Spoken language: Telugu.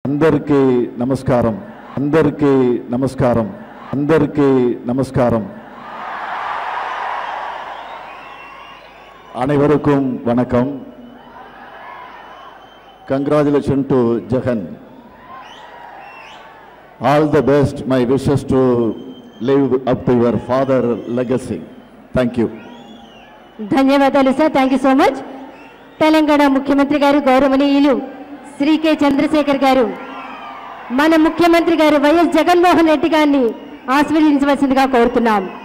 అందరికీ నమస్కారం అందరికీ నమస్కారం అందరికీ నమస్కారం அனைவருக்கும் வணக்கம் congratulations to Jagan all the best my wishes to live up to your father legacy thank you ధన్యవాదాలు sir thank you so much Telangana ముఖ్యమంత్రి గారు గౌరవనీయులు శ్రీ కె చంద్రశేఖర్ గారు మన ముఖ్యమంత్రి గారు వైఎస్ జగన్మోహన్ రెడ్డి గారిని ఆశీర్వదించవలసిందిగా కోరుతున్నాం